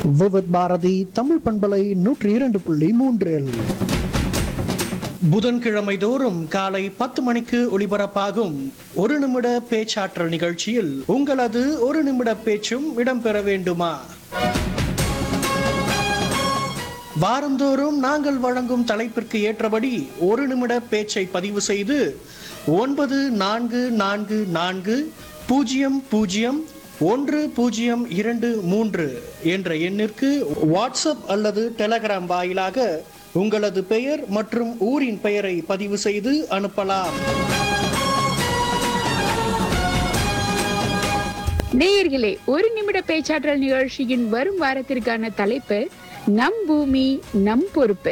விவித் பாரதி தமிழ் பண்பலை நூற்றி இரண்டு புள்ளி மூன்றில் புதன்கிழமை தோறும் காலை பத்து மணிக்கு ஒளிபரப்பாகும் ஒரு நிமிட பேச்சாற்றல் நிகழ்ச்சியில் உங்களது ஒரு நிமிட பேச்சும் இடம்பெற வேண்டுமா வாரந்தோறும் நாங்கள் வழங்கும் தலைப்பிற்கு ஏற்றபடி ஒரு நிமிட பேச்சை பதிவு செய்து ஒன்பது நான்கு நான்கு நான்கு பூஜ்ஜியம் பூஜ்ஜியம் ஒன்று பூஜ்ஜியம் இரண்டு மூன்று என்ற எண்ணிற்கு வாட்ஸ்அப் அல்லது டெலகிராம் வாயிலாக உங்களது பெயர் மற்றும் ஊரின் பெயரை பதிவு செய்து அனுப்பலாம் நேயர்களே ஒரு நிமிட பேச்சாற்றல் நிகழ்ச்சியின் வரும் வாரத்திற்கான தலைப்பு நம் பூமி நம் பொறுப்பு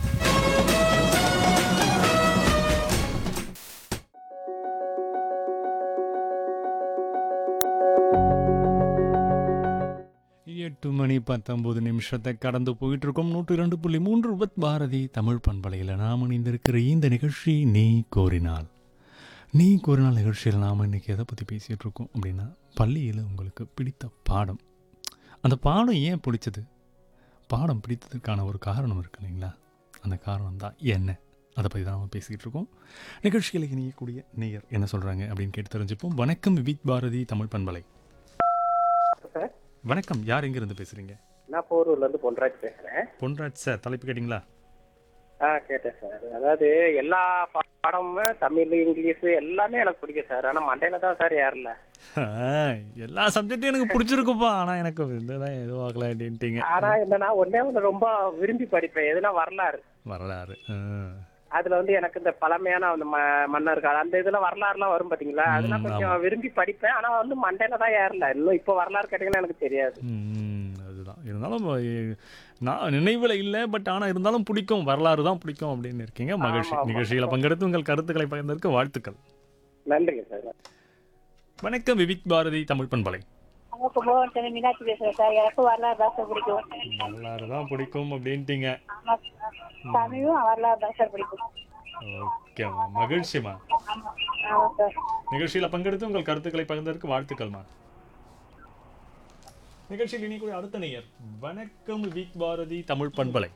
எட்டு மணி பத்தொன்பது நிமிஷத்தை கடந்து போயிட்டு இருக்கோம் நூற்றி ரெண்டு புள்ளி மூன்று வித் பாரதி தமிழ் பண்பலையில் நாம் இணைந்திருக்கிற இந்த நிகழ்ச்சி நீ கோரினால் நீ கோரினால் நிகழ்ச்சியில் நாம் இன்னைக்கு எதை பற்றி பேசிகிட்டு இருக்கோம் அப்படின்னா பள்ளியில் உங்களுக்கு பிடித்த பாடம் அந்த பாடம் ஏன் பிடிச்சது பாடம் பிடித்ததுக்கான ஒரு காரணம் இருக்கு இல்லைங்களா அந்த காரணம் தான் என்ன அதை பற்றி தான் நம்ம பேசிக்கிட்டு இருக்கோம் நிகழ்ச்சியில் இணையக்கூடிய நேயர் என்ன சொல்கிறாங்க அப்படின்னு கேட்டு தெரிஞ்சுப்போம் வணக்கம் வித் பாரதி தமிழ் பண்பலை சார் வணக்கம் யார் எங்கேருந்து பேசுகிறீங்க நான் போரூர்ல இருந்து பொன்ராஜ் பேசுறேன் பொன்ராஜ் சார் தலைப்பு கேட்டிங்களா ஆ கேட்டேன் சார் அதாவது எல்லா பா- பாடமுமே தமிழ் இங்கிலீஷ் எல்லாமே எனக்கு பிடிக்கும் சார் ஆனா மண்டையில தான் சார் ஏறல எல்லா சப்ஜெக்டும் எனக்கு பிடிச்சிருக்குப்பா ஆனால் எனக்கு இதுதான் எதுவும் ஆகல அப்படின்ட்டீங்க ஆனா என்னன்னா ஒன்னே ஒண்ணு ரொம்ப விரும்பி படிப்பேன் எதுனா வரலாறு வரலாறு ஆ. அதுல வந்து எனக்கு இந்த பழமையான அந்த ம- மன்னர்கள் அந்த இதுல வரலாறுலாம் வரும் பாத்தீங்களா அதெல்லாம் ம், கொஞ்சம் விரும்பி படிப்பேன் ஆனா வந்து மண்டையில தான் ஏறல இன்னும் இப்போ வரலாறு கேட்டீங்கன்னா எனக்கு தெரியாது ம், அதுதான் இருந்தாலும் எ- நான் நினைவில் இல்லை பட் ஆனால் இருந்தாலும் பிடிக்கும் வரலாறு தான் பிடிக்கும் அப்படின்னு இருக்கீங்க மகிழ்ச்சி ஆமா, ஆமா. நிகழ்ச்சியில் பங்கெடுத்து உங்கள் கருத்துக்களை பகிர்ந்ததற்கு வாழ்த்துக்கள் நன்றிங்க சார் வணக்கம் விவிக் பாரதி தமிழ் பண்பலை அவங்க கும்பகோணத்துல மீனாட்சி பேசுறேன் சார் எனக்கு வரலாறு தான் சார் பிடிக்கும் வரலாறு தான் பிடிக்கும் அப்படின்ட்டீங்க ஆமா சார். தமிழும் வரலாறு தான் சார் பிடிக்கும் ஓகேம்மா மகிழ்ச்சிம்மா ஆமா சார் நிகழ்ச்சியில் பங்கெடுத்து உங்கள் கருத்துக்களை பகிர்ந்ததற்கு வாழ்த்துக்கள்மா நிகழ்ச்சியில் இணைக்கூடிய அடுத்த நேயர் வணக்கம் விக் பாரதி தமிழ் பண்பலை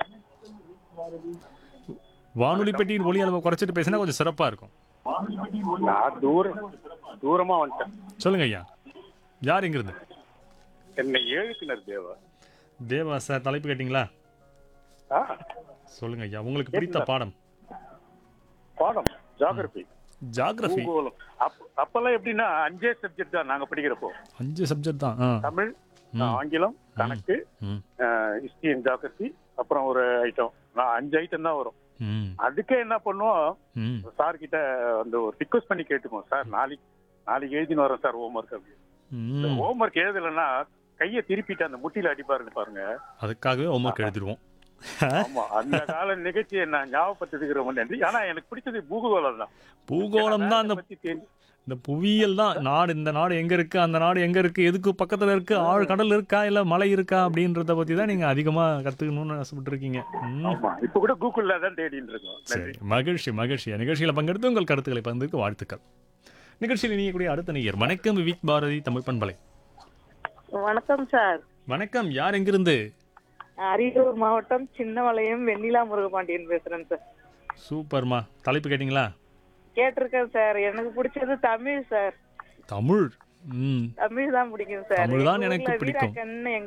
வானொலி பெட்டியின் ஒலி அளவை குறைச்சிட்டு பேசினா கொஞ்சம் சிறப்பா இருக்கும் நான் தூரம் தூரமா வந்துட்டேன் சொல்லுங்க ஐயா யார் எங்கிருந்து என்னை ஏழுக்கினர் தேவா தேவா சார் தலைப்பு கேட்டிங்களா ஆ சொல்லுங்க ஐயா உங்களுக்கு பிடித்த பாடம் பாடம் ஜாகிரபி ஜாகிரபி பூகோளம் அப்- அப்பெல்லாம் எப்படின்னா அஞ்சே சப்ஜெக்ட் தான் நாங்க படிக்கிறப்போ அஞ்சு சப்ஜெக்ட் தான் ஆ தமிழ் ம். ஆங்கிலம் கணக்கு ம் ஹிஸ்டரி அண்ட் ஜாகிரபி அப்புறம் ஒரு ஐட்டம் நான் அஞ்சு ஐட்டம் தான் வரும் ம் அதுக்கே என்ன பண்ணுவோம் ம் சார் கிட்ட அந்த ஒரு ரிக்வஸ்ட் பண்ணி கேட்டுப்போம் சார் நாளைக்கு நாளைக்கு எழுதின்னு வரேன் சார் ஹோம்ஒர்க் அப்படி ம் ஹோம்ஒர்க் எழுதலைன்னா கையை திருப்பிட்டு அந்த முட்டியில அடிப்பாருன்னு பாருங்க அதுக்காகவே ஹோம்ஒர்க் எழுதிடுவோம் ஆமா அந்த கால நிகழ்ச்சியை நான் ஞாபகப்படுத்திக்கிற நன்றி ஆனா எனக்கு பிடிச்சது பூகோளம் தான் பூகோளம் தான் அந்த அதை பத்தி தெரிஞ்சு- இந்த புவியியல் தான் நாடு இந்த நாடு எங்க இருக்கு அந்த நாடு எங்க இருக்கு எதுக்கு பக்கத்துல இருக்கு ஆழ் கடல் இருக்கா இல்ல மலை இருக்கா அப்படின்றத பத்தி தான் நீங்க அதிகமா கத்துக்கணும்னு ஆசைப்பட்டு இருக்கீங்க ஆமா இப்ப கூட கூகுள்ல தான் தேடிட்டு இருக்கோம் நன்றி சரி மகிழ்ச்சி மகிழ்ச்சி நிகழ்ச்சியில பங்கெடுத்து உங்கள் கருத்துக்களை பகிர்ந்ததுக்கு வாழ்த்துக்கள் நிகழ்ச்சியில் இணையக்கூடிய அடுத்த நேயர் வணக்கம் விவிக் பாரதி தமிழ் பண்பலை வணக்கம் சார் வணக்கம் யார் எங்கிருந்து அரியலூர் மாவட்டம் சின்னவளையம் வெண்ணிலா முருகபாண்டியன் பேசுறேன் சார் சூப்பர்மா தலைப்பு கேட்டிங்களா கேட்டிருக்கேன் சார் எனக்கு பிடிச்சது தமிழ் சார் தமிழ் ம் தமிழ் தான் பிடிக்கும் சார் தமிழ் தான் எங்க எனக்கு ஊர்ல பிடிக்கும். வீராக்கன்னு எங்க